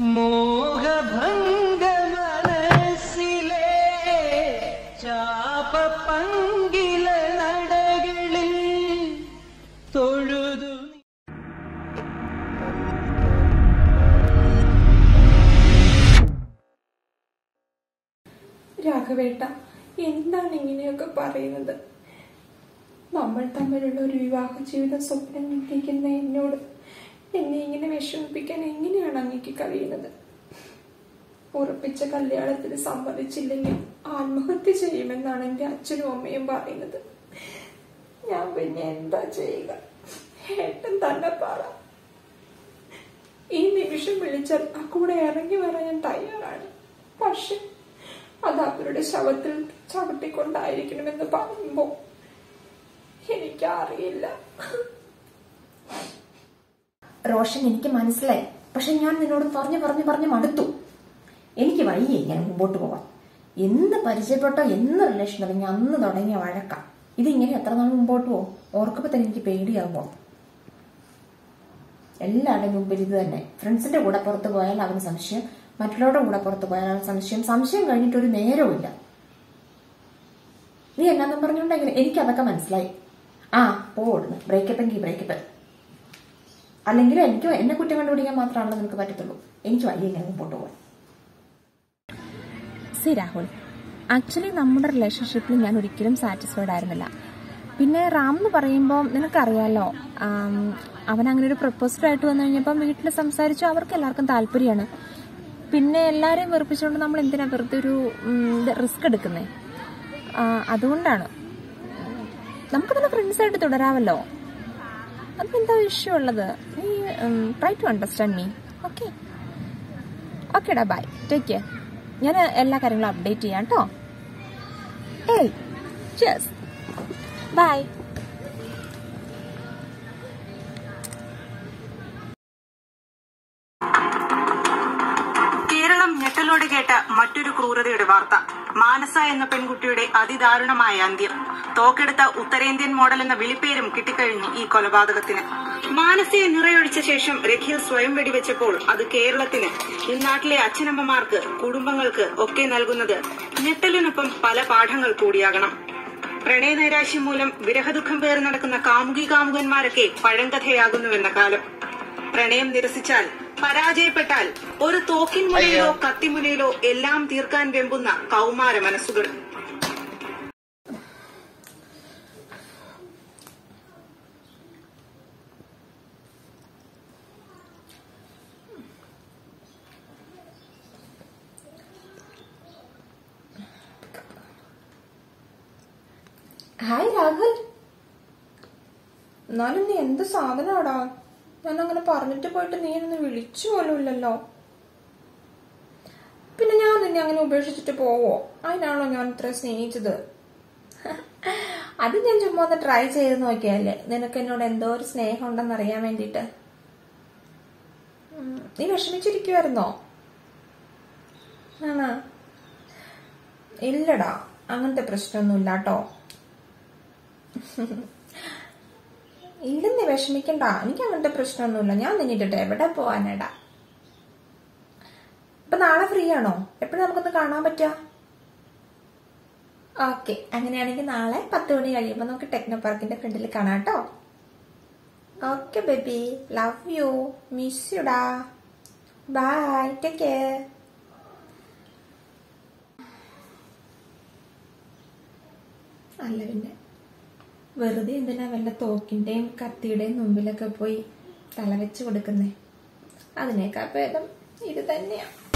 മോഹഭംഗ മനസ്സിലെ ചാപ പങ്കില നടകളിൽ തൊഴുതു നീ- രാഘവേട്ട എന്താണ് ഇങ്ങനെയൊക്കെ പറയുന്നത് നമ്മൾ തമ്മിലുള്ള ഒരു വിവാഹ ജീവിതം സ്വപ്നം കണ്ടിരിക്കുന്ന എന്നോട് എന്നെ ഇങ്ങനെ വിഷമിപ്പിക്കാൻ എങ്ങനെയാണ് അങ്ങേക്ക് കഴിയുന്നത് ഉറപ്പിച്ച കല്യാണത്തിന് സമ്മതിച്ചില്ലെങ്കിൽ ആത്മഹത്യ ചെയ്യുമെന്നാണ് എൻ്റെ അച്ഛനും അമ്മയും പറയുന്നത് ഞാൻ പിന്നെ എന്താ ചെയ്യുക ഏട്ടൻ തന്നെ പറ ഈ നിമിഷം വിളിച്ചാൽ ആ കൂടെ ഇറങ്ങി വരാൻ ഞാൻ തയ്യാറാണ് പക്ഷെ അത് അവരുടെ ശവത്തിൽ ചവിട്ടിക്കൊണ്ടായിരിക്കണമെന്ന് പറയുമ്പോ എനിക്കറിയില്ല റോഷൻ എനിക്ക് മനസ്സിലായി പക്ഷെ ഞാൻ നിന്നോട് പറഞ്ഞു പറഞ്ഞു പറഞ്ഞു മടുത്തു എനിക്ക് വയ്യ ഇങ്ങനെ മുമ്പോട്ട് പോവാൻ എന്ന് പരിചയപ്പെട്ടോ എന്ന് റിലേഷൻ തുടങ്ങി അന്ന് തുടങ്ങിയ വഴക്കാം ഇതിങ്ങനെ എത്ര നാൾ മുമ്പോട്ട് പോകും ഓർക്കുമ്പോ തന്നെ എനിക്ക് പേടിയാകുമോ എല്ലാവരുടെയും മുമ്പിൽ ഇത് തന്നെ ഫ്രണ്ട്സിന്റെ കൂടെ പുറത്ത് പോയാൽ അവന് സംശയം മറ്റുള്ളവരുടെ കൂടെ പുറത്ത് പോയാൽ അവന് സംശയം സംശയം കഴിഞ്ഞിട്ട് ഒരു നേരവുമില്ല നീ എന്നാന്നും പറഞ്ഞുകൊണ്ടെങ്കിൽ എനിക്ക് അതൊക്കെ മനസ്സിലായി ആ പോടുന്നു ബ്രേക്കപ്പ് എങ്കിൽ ബ്രേക്കപ്പ് അല്ലെങ്കിൽ എനിക്ക് എന്നെ കുറ്റം കണ്ടുപിടിക്കാൻ മാത്രമാണല്ലോ നിനക്ക് പറ്റത്തുള്ളൂ എനിക്ക് വയ്യ ഇങ്ങനെ മുമ്പോട്ട് പോകാൻ സി രാഹുൽ ആക്ച്വലി നമ്മുടെ റിലേഷൻഷിപ്പിൽ ഞാൻ ഒരിക്കലും സാറ്റിസ്ഫൈഡ് ആയിരുന്നില്ല പിന്നെ റാം എന്ന് പറയുമ്പോൾ നിനക്കറിയാലോ ആം, അവൻ അങ്ങനെ ഒരു പ്രപ്പോസൽ ആയിട്ട് വന്നു കഴിഞ്ഞപ്പം വീട്ടിൽ സംസാരിച്ചു അവർക്ക് എല്ലാവർക്കും താല്പര്യമാണ് പിന്നെ എല്ലാവരെയും വെറുപ്പിച്ചുകൊണ്ട് നമ്മൾ എന്തിനാ വെറുതെ ഒരു റിസ്ക് എടുക്കുന്നേ ആ, അതുകൊണ്ടാണ് നമുക്ക് നല്ല ഫ്രണ്ട്സ് ആയിട്ട് തുടരാമല്ലോ അതിനെന്താ ഇഷ്യൂ ഉള്ളത് നീ try to understand me okay ഓക്കേടാ ബൈ ടേക്ക് കെയർ ഞാൻ എല്ലാ കാര്യങ്ങളും അപ്ഡേറ്റ് ചെയ്യാം കേട്ടോ ഏയ് യെസ് ബൈ കേരളം ഞെട്ടലോടെ കേട്ട മറ്റൊരു ക്രൂരതയുടെ വാർത്ത മാനസ എന്ന പെൺകുട്ടിയുടെ അതിദാരുണമായ അന്ത്യം തോക്കെടുത്ത ഉത്തരേന്ത്യൻ മോഡൽ എന്ന വിളിപ്പേരും കിട്ടിക്കഴിഞ്ഞു ഈ കൊലപാതകത്തിന് മാനസയെ നിറയൊഴിച്ച ശേഷം രഖിൽ സ്വയം വെടിവെച്ചപ്പോൾ അത് കേരളത്തിന് ഈ നാട്ടിലെ അച്ഛനമ്മമാർക്ക് കുടുംബങ്ങൾക്ക് ഒക്കെ നൽകുന്നത് ഞെട്ടലിനൊപ്പം പല പാഠങ്ങൾ കൂടിയാകണം പ്രണയനൈരാശ്യം മൂലം വിരഹദുഃഖം പേറി നടക്കുന്ന കാമുകി കാമുകന്മാരൊക്കെ പഴങ്കഥയാകുന്നുവെന്ന കാലം പ്രണയം നിരസിച്ചാൽ പരാജയപ്പെട്ടാൽ ഒരു തോക്കിൻ മുനയിലോ കത്തിമുനയിലോ എല്ലാം തീർക്കാൻ വെമ്പുന്ന കൗമാര മനസ്സുകൾ ഹായ് രാഹുൽ എന്നാലും നീ എന്ത് സാധനമാടാ ഞാൻ അങ്ങനെ പറഞ്ഞിട്ട് പോയിട്ട് നീ എന്നെ വിളിച്ചു പോലും ഇല്ലല്ലോ പിന്നെ ഞാൻ നിന്നെ അങ്ങനെ ഉപേക്ഷിച്ചിട്ട് പോവോ അതിനാണോ ഞാൻ ഇത്ര സ്നേഹിച്ചത് അത് ഞാൻ ചുമ്മാ ഒന്ന് ട്രൈ ചെയ്ത് നോക്കിയല്ലേ നിനക്ക് എന്നോട് എന്തോ ഒരു സ്നേഹം ഉണ്ടെന്ന് അറിയാൻ വേണ്ടിട്ട് ഉം, നീ വിഷമിച്ചിരിക്കുവായിരുന്നോ ആണോ ഇല്ലടാ അങ്ങനത്തെ പ്രശ്നമൊന്നുമില്ല കേട്ടോ ഇല്ലെന്ന് വിഷമിക്കണ്ട എനിക്ക് അങ്ങനത്തെ പ്രശ്നമൊന്നുമില്ല ഞാൻ നിന്നിട്ട് എവിടെ പോവാനടാ അപ്പൊ നാളെ ഫ്രീ ആണോ എപ്പോഴും നമുക്കൊന്ന് കാണാൻ പറ്റുക ഓക്കെ അങ്ങനെയാണെങ്കിൽ നാളെ പത്ത് മണി കഴിയുമ്പോൾ നമുക്ക് ടെക്നോ പാർക്കിന്റെ ഫ്രണ്ടിൽ കാണാം കേട്ടോ okay baby love you miss യുടാ ബൈ ടേക്ക് കെയർ അല്ല പിന്നെ വെറുതെ എന്തിനാ വല്ല തോക്കിന്റെയും കത്തിയുടെയും മുമ്പിലൊക്കെ പോയി തലവെച്ച് കൊടുക്കുന്നേ അതിനേക്കാൾ ഭേദം ഇത് തന്നെയാ